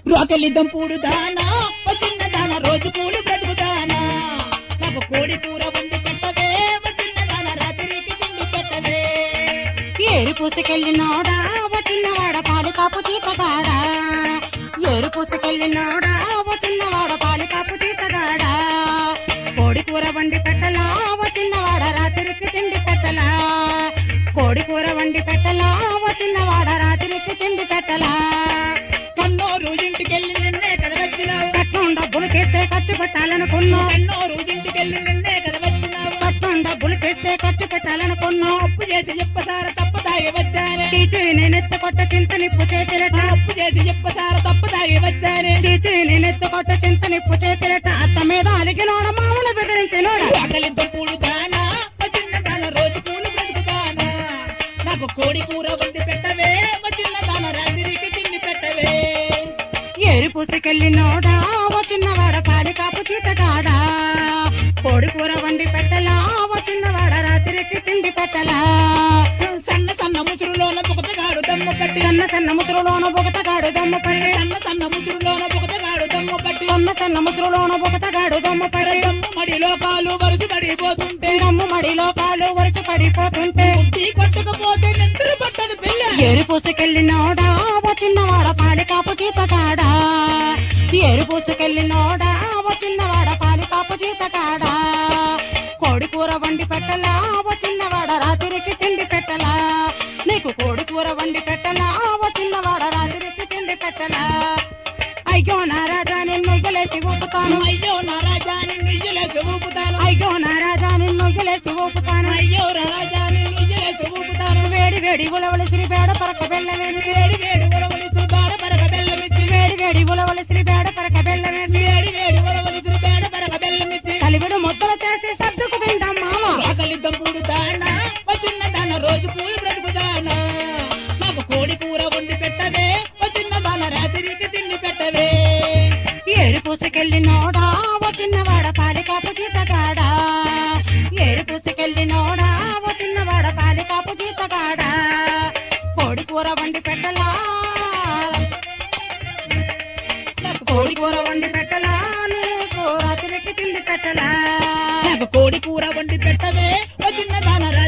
రోకలి దంపుడు దానా ఓ చిన్న దాన రోజు కూలి బ్రతుకుదానా నాకు కోడి కూర వండి పెట్టవే ఓ చిన్న దాన రాత్రికి తిండి పెట్టవే ఏరు పూసుకెళ్ళినోడా ఓ చిన్నవాడ పాలు కాపు చీతగాడా ఏరు పూసుకెళ్ళినోడా ఓ చిన్నవాడ పాలు కాపు చీతగాడా కోడి కూర వండి పెట్టలా ఓ చిన్నవాడ రాత్రికి తిండి పెట్టలా కోడి కూర వండి పెట్టలా ఓ చిన్నవాడ రాత్రికి తిండి పెట్టలా కన్నోరు ఇంటికెళ్ళి నిన్నే కదా వచ్చినావు కట్నం డబ్బులు తెస్తే ఖర్చు పెట్టాలనుకున్నావు కన్నోరు ఇంటికెళ్ళి నిన్నే కదా వచ్చినావు కట్నం డబ్బులు తెస్తే ఖర్చు పెట్టాలనుకున్నావు అప్పు చేసి చెప్పసార తప్పు తాగి వచ్చానే చీచి నేనెత్త కొట్ట చింత నిప్పు చేతిరట అప్పు చేసి చెప్పసార తప్పు తాగి వచ్చానే చీచి నేనెత్త కొట్ట చింత నిప్పు చేతిరట అత్త మీద అలిగినోడ మామూలు బెదిరించినోడ ఆకలి దంపుడు దానా ఓ చిన్న దాన రోజు కూలి బ్రతుకుదానా నాకు కోడి కూర వండి పెట్టవే ఓ చిన్న దాన రాత్రికి తిండి పెట్టవే ఏరు పూసుకెళ్ళినోడా ఓ చిన్నవాడ పాలి కాపు చీతగాడా కోడి కూర వండి పెట్టలా ఓ చిన్నవాడ రాత్రికి తిండి పెట్టలా సన్న సన్న ముసురులోన బుగతగాడు దమ్ము పట్టి సన్న సన్న ముసురులోన బొగతగాడు దమ్ము పడి సన్న సన్న ముసురులోన బుగతగాడు దమ్ము పట్టి సన్న సన్న ముసురులోన బొగతగాడు దమ్ము పడి దమ్ము మడిలో కాలు వరుస పడిపోతుంటే దమ్ము మడిలో కాలు వరుస పడిపోతుంటే టీ కొట్టకపోతే నిద్ర పట్టదు పిల్ల ఏరు పూసుకెళ్ళినోడా ఓ చిన్నవాడ పాలి కాపు చీతగాడా ఏరు పూసుకెళ్ళినోడా ఓ చిన్నవాడ పాలి కాపు చీతగాడా కోడి కూర వండి పెట్టలా ఓ చిన్నవాడ రాత్రికి తిండి పెట్టలా నీకు కోడి కూర వండి పెట్టలా ఓ చిన్నవాడ రాత్రికి తిండి పెట్టలా అయ్యో నా రాజా నిన్ను గెలేసి ఊపుతాను అయ్యో నా రాజాని నిజలేసి ఊపుతాను అయ్యో నా రాజా నిన్ను గెలేసి ఊపుతాను అయ్యో నా రాజాని నిజలేసి ఊపుతాను వేడి వేడి ఉలవలసిరి బేడ పరక బెల్లమేసి వేడి వేడి ఉరవలిసి బేడ పరక బెల్లమిచ్చి వేడి వేడి ఉలవలసిరి బేడ పరక బెల్లమేసి వేడి వేడి ఉరవలిసి బేడ పరక బెల్లమిచ్చి కలివిడు ముద్దలు చేసి సర్దుకు తింటాం మామ ఆకలి దంపుడు దానా ఓ చిన్న దాన రోజు పూలు బ్రతుకుదానా నాకు కోడి కూర వండి పెట్టవే ఓ చిన్న దాన రాత్రికి తిండి పెట్టవే ఏరు పూసుకెళ్ళినోడా ఓ చిన్నవాడ పాలి కాపు చీతగాడా ఏరు పూసుకెళ్ళినోడా ఓ చిన్నవాడ పాలి కాపు చీతగాడా కోడి కూర వండి పెట్టలా నాకు కోడి కూర వండి పెట్టలా నీకు రాత్రికి తిండి పెట్టలా నాకు కోడి కూర వండి పెట్టవే ఓ చిన్న దాన